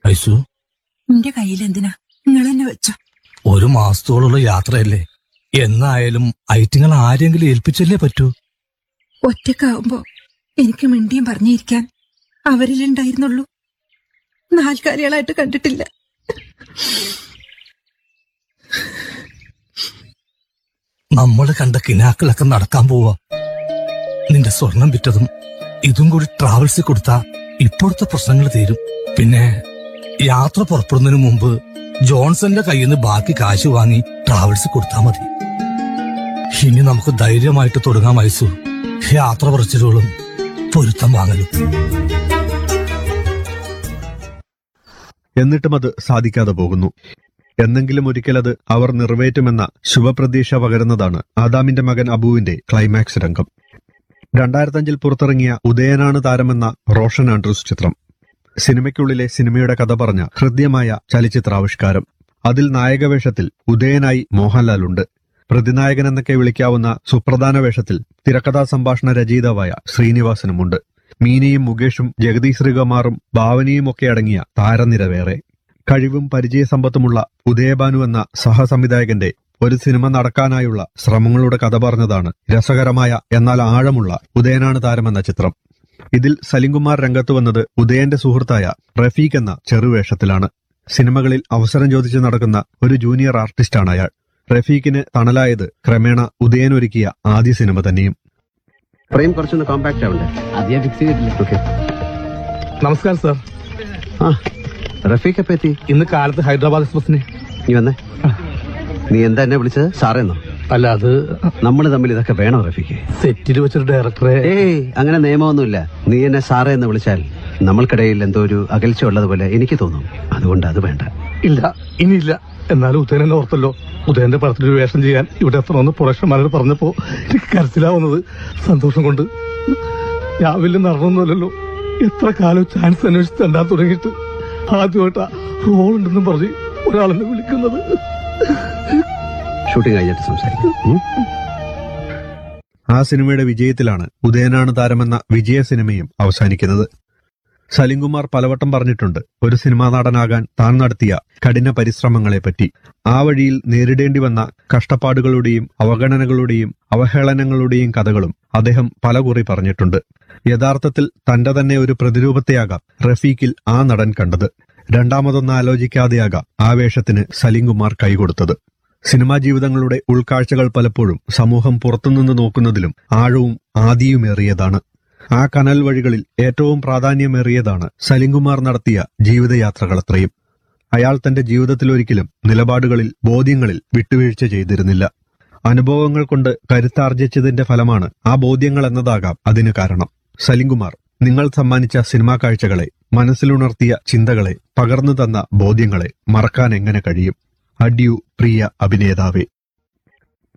ഐസു നിന്റെ കയ്യിൽ എന്തിനാ നിങ്ങൾ തന്നെ വെച്ചോ ഒരു മാസത്തോളമുള്ള യാത്രയല്ലേ എന്നായാലും ഐറ്റിങ്ങൾ ആരെങ്കിലും ഏൽപ്പിച്ചല്ലേ പറ്റൂ ഒറ്റക്കാവുമ്പോ എനിക്ക് മിണ്ടിയും പറഞ്ഞിരിക്കാൻ അവരിലുണ്ടായിരുന്നുള്ളൂ നാൽക്കാലികളായിട്ട് കണ്ടിട്ടില്ല നമ്മൾ കണ്ട കിനാക്കളൊക്കെ നടക്കാൻ പോവാ നിന്റെ സ്വർണം വിറ്റതും ഇതും കൂടി ട്രാവൽസിൽ കൊടുത്താ ഇപ്പോഴത്തെ പ്രശ്നങ്ങൾ തീരും പിന്നെ യാത്ര പുറപ്പെടുന്നതിന് മുമ്പ് ജോൺസന്റെ കയ്യിൽ നിന്ന് ബാക്കി കാശ് വാങ്ങി ട്രാവൽസ് കൊടുത്താൽ മതി ഇനി നമുക്ക് ധൈര്യമായിട്ട് തുടങ്ങാം മൈസൂർ യാത്ര പറച്ചിലുകളും പൊരുത്തം വാങ്ങലും എന്നിട്ടും അത് സാധിക്കാതെ പോകുന്നു എന്നെങ്കിലും ഒരിക്കലത് അവർ നിറവേറ്റുമെന്ന ശുഭപ്രതീക്ഷ പകരുന്നതാണ് ആദാമിന്റെ മകൻ അബുവിന്റെ ക്ലൈമാക്സ് രംഗം രണ്ടായിരത്തഞ്ചിൽ പുറത്തിറങ്ങിയ ഉദയനാണ് താരമെന്ന റോഷൻ ആൻഡ്രൂസ് ചിത്രം സിനിമയ്ക്കുള്ളിലെ സിനിമയുടെ കഥ പറഞ്ഞ ഹൃദ്യമായ ചലച്ചിത്രാവിഷ്കാരം അതിൽ നായകവേഷത്തിൽ ഉദയനായി മോഹൻലാലുണ്ട് പ്രതിനായകൻ എന്നൊക്കെ വിളിക്കാവുന്ന സുപ്രധാന വേഷത്തിൽ തിരക്കഥാ സംഭാഷണ രചയിതാവായ ശ്രീനിവാസനുമുണ്ട് മീനയും മുകേഷും ജഗദീഷ് ശ്രീകുമാറും ഭാവനയും ഒക്കെ അടങ്ങിയ താരനിര വേറെ കഴിവും പരിചയസമ്പത്തുമുള്ള ഉദയഭാനു എന്ന സഹസംവിധായകന്റെ ഒരു സിനിമ നടക്കാനായുള്ള ശ്രമങ്ങളുടെ കഥ പറഞ്ഞതാണ് രസകരമായ എന്നാൽ ആഴമുള്ള ഉദയനാണ് താരമെന്ന ചിത്രം ഇതിൽ സലിംകുമാർ രംഗത്ത് വന്നത് ഉദയന്റെ സുഹൃത്തായ റഫീഖ് എന്ന ചെറുവേഷത്തിലാണ് സിനിമകളിൽ അവസരം ചോദിച്ച് നടക്കുന്ന ഒരു ജൂനിയർ ആർട്ടിസ്റ്റാണ് അയാൾ റഫീഖിന് തണലായത് ക്രമേണ ഉദയനൊരുക്കിയ ആദ്യ സിനിമ തന്നെയും ഫ്രെയിം കുറച്ചൊന്ന് കോമ്പാക്ട് ആവണ്ടേ അത് ഞാൻ ഫിക്സ് ചെയ്തിട്ടില്ല ഓക്കെ നമസ്കാരം സാർ ആ റഫീഖ് എപ്പോ എത്തി ഇന്ന് കാലത്ത് ഹൈദരാബാദ് എക്സ്പ്രസിന് നീ വന്നേ നീ എന്താ എന്നെ വിളിച്ചത് സാറേന്നോ അല്ല അത് നമ്മൾ തമ്മിൽ ഇതൊക്കെ വേണം റഫീഖ് സെറ്റിൽ വെച്ചൊരു ഡയറക്ടറെ ഏയ് അങ്ങനെ നിയമമൊന്നുമില്ല നീ എന്നെ സാറേ എന്ന് വിളിച്ചാൽ നമ്മൾക്കിടയിൽ എന്തോ ഒരു അകൽച്ച ഉള്ളതുപോലെ എനിക്ക് തോന്നും അതുകൊണ്ട് അത് വേണ്ട ഇല്ല ഇനിയില്ല എന്നാലും ഉദയൻ എന്നെ ഓർത്തല്ലോ ഉദയന്റെ പടത്തിൽ ഒരു വേഷം ചെയ്യാൻ ഇവിടെ എത്തണമെന്ന് പുറക്ഷന്മാരോട് പറഞ്ഞപ്പോ എനിക്ക് കരച്ചിലാവുന്നത് സന്തോഷം കൊണ്ട് ഞാൻ വലിയ നടനൊന്നുമല്ലല്ലോ എത്ര കാലം ചാൻസ് അന്വേഷിച്ച് തണ്ടാൻ തുടങ്ങിയിട്ട് ആദ്യമായിട്ടാ റോൾ ഉണ്ടെന്നും പറഞ്ഞ് ഒരാളെന്നെ വിളിക്കുന്നത് ഷൂട്ടിംഗ് കഴിഞ്ഞിട്ട് സംസാരിക്കാം ഉം? ആ സിനിമയുടെ വിജയത്തിലാണ് ഉദയനാണ് താരമെന്ന വിജയ സിനിമയും അവസാനിക്കുന്നത് സലിംകുമാർ പലവട്ടം പറഞ്ഞിട്ടുണ്ട് ഒരു സിനിമാ നടനാകാൻ താൻ നടത്തിയ കഠിന പരിശ്രമങ്ങളെപ്പറ്റി ആ വഴിയിൽ നേരിടേണ്ടി വന്ന കഷ്ടപ്പാടുകളുടെയും അവഗണനകളുടെയും അവഹേളനങ്ങളുടെയും കഥകളും അദ്ദേഹം പലകുറി പറഞ്ഞിട്ടുണ്ട് യഥാർത്ഥത്തിൽ തന്റെ തന്നെ ഒരു പ്രതിരൂപത്തെയാകാം റഫീഖിൽ ആ നടൻ കണ്ടത് രണ്ടാമതൊന്നും ആലോചിക്കാതെയാകാം ആ വേഷത്തിന് സലിംകുമാർ കൈകൊടുത്തത് സിനിമാ ജീവിതങ്ങളുടെ ഉൾക്കാഴ്ചകൾ പലപ്പോഴും സമൂഹം പുറത്തുനിന്ന് നോക്കുന്നതിലും ആഴവും ആദിയുമേറിയതാണ് ആ കനൽ വഴികളിൽ ഏറ്റവും പ്രാധാന്യമേറിയതാണ് സലിംകുമാർ നടത്തിയ ജീവിതയാത്രകളത്രയും അയാൾ തന്റെ ജീവിതത്തിലൊരിക്കലും നിലപാടുകളിൽ ബോധ്യങ്ങളിൽ വിട്ടുവീഴ്ച ചെയ്തിരുന്നില്ല അനുഭവങ്ങൾ കൊണ്ട് കരുത്താർജിച്ചതിന്റെ ഫലമാണ് ആ ബോധ്യങ്ങൾ എന്നതാകാം അതിന് കാരണം സലിംകുമാർ നിങ്ങൾ സമ്മാനിച്ച സിനിമാ കാഴ്ചകളെ മനസ്സിലുണർത്തിയ ചിന്തകളെ പകർന്നു തന്ന ബോധ്യങ്ങളെ മറക്കാൻ എങ്ങനെ കഴിയും അഡ്യു പ്രിയ അഭിനേതാവേ